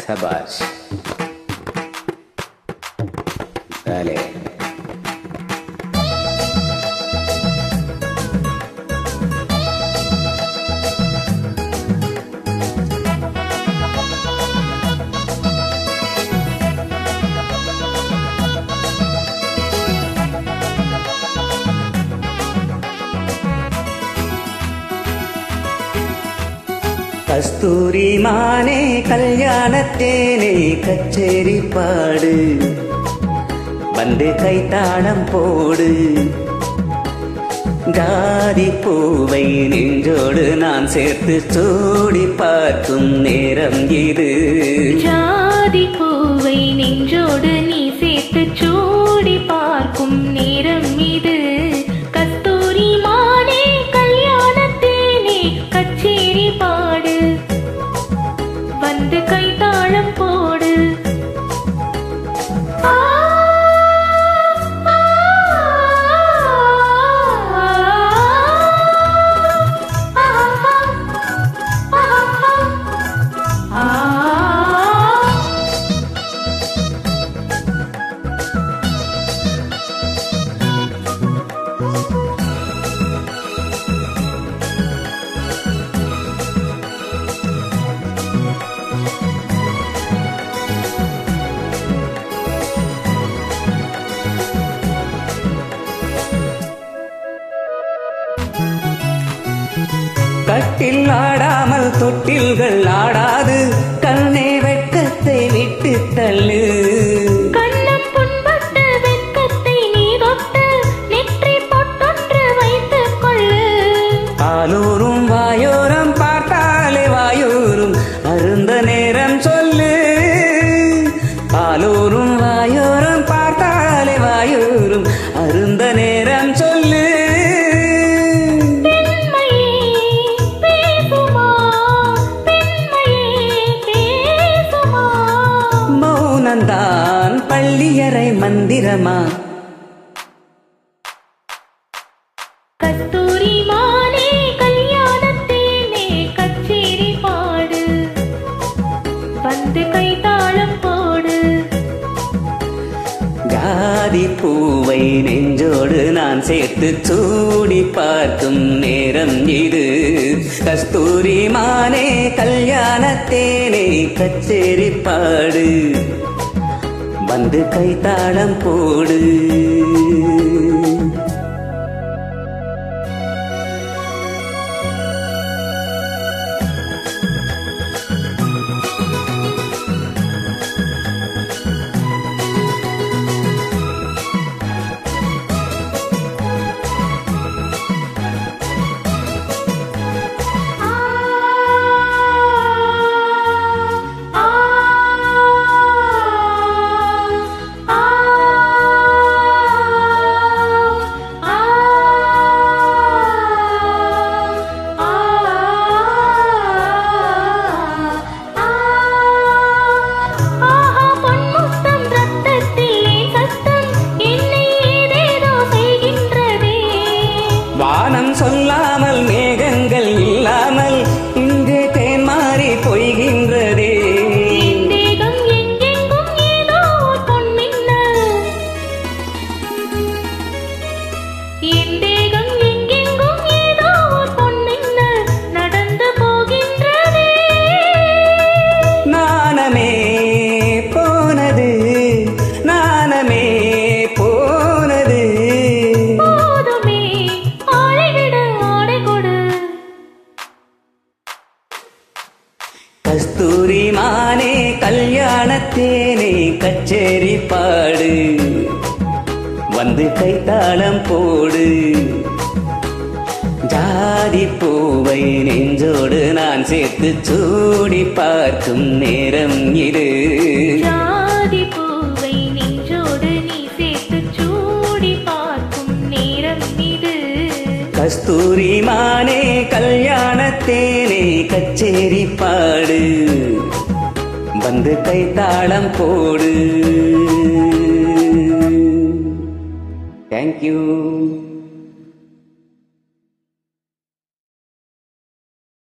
சபாஷ் Dale. கஸ்தூரி மானே கல்யாணத்தேனே கச்சேரி பாடு வந்து கைத்தாளம் போடு ஜாதி பூவை நெஞ்சோடு நான் சேர்த்து சூடி பார்க்கும் நேரம் இது ஜாதி பூவை நெஞ்சோடு நீ சேர்த்து சூடி பார்க்கும் நேரம் இது கஸ்தூரி மானே கல்யாணத்தேனே கச்சேரி பாடு வந்து கைத்தாளம் போடு ஆ, ஆ, ஆ, ஆ, ஆ, ஆ. கட்டில் ஆடாமல் தொட்டில்கள் ஆடாது கண்ணே வெட்கத்தை விட்டு தள்ளு கண்ணம் புண்பட்டு வெட்கத்தை நீ தொட்டு நெற்றி பொட்டொன்று வைத்துக் கொள்ளு ஆலூரும் வாயோரம் பார்த்தாலே வாயூரும் அருந்த நேரம் சொல்லு ஆலூரும் வாயோரம் பார்த்தாலே வாயூரும் அருந்த நேரம் சொல்லு பெண்மையே பேசுமா பெண்மையே பேசுமா மௌனந்தான் பள்ளியறை மந்திரமா கஸ்தூரி மானே கல்யாணத்தேனே கச்சேரி பாடு வந்து கைத்தாளம் போடு ஜாதி பூவை நெஞ்சோடு நான் சேர்த்து சூடி பார்க்கும் நேரம் இது கஸ்தூரி மானே கல்யாணத்தேனே கச்சேரி பாடு வந்து கைத்தாளம் போடு ஆ ஆ ஆ ஆஹா பொன்முத்தம் ரத்தத்திலே சத்தம் என்னை ஏதேதோ செய்கின்றதே வானம் சொல்லாமல் மேகங்கள் இல்லாமல் இங்கே தேன் மாறி பொய்கின்றதே என் தேகம் எங்கெங்கும் ஏதோ ஓர் பொன்மின்னல். என் தேகம் எங்கெங்கும் ஏதோ ஓர் பொன்மின்னல் நடந்து போகின்றதே. நாணமே போனது நாணமே போனது போதுமே, ஆளைவிடு, ஆடை கொடு. கஸ்தூரி மானே கல்யாணத்தேனே கச்சேரி பாடு வந்து கைத்தாளம் போடு ஜாதி பூவை நெஞ்சோடு நான் சேர்த்து சூடி பார்க்கும் நேரம் இது ஜாதி பூவை நெஞ்சோடு நீ சேர்த்துச் சூடி பார்க்கும் நேரம் இது கஸ்தூரி மானே கல்யாணத்தேனே கச்சேரி பாடு வந்து கைத்தாளம் போடு தேங்க்யூ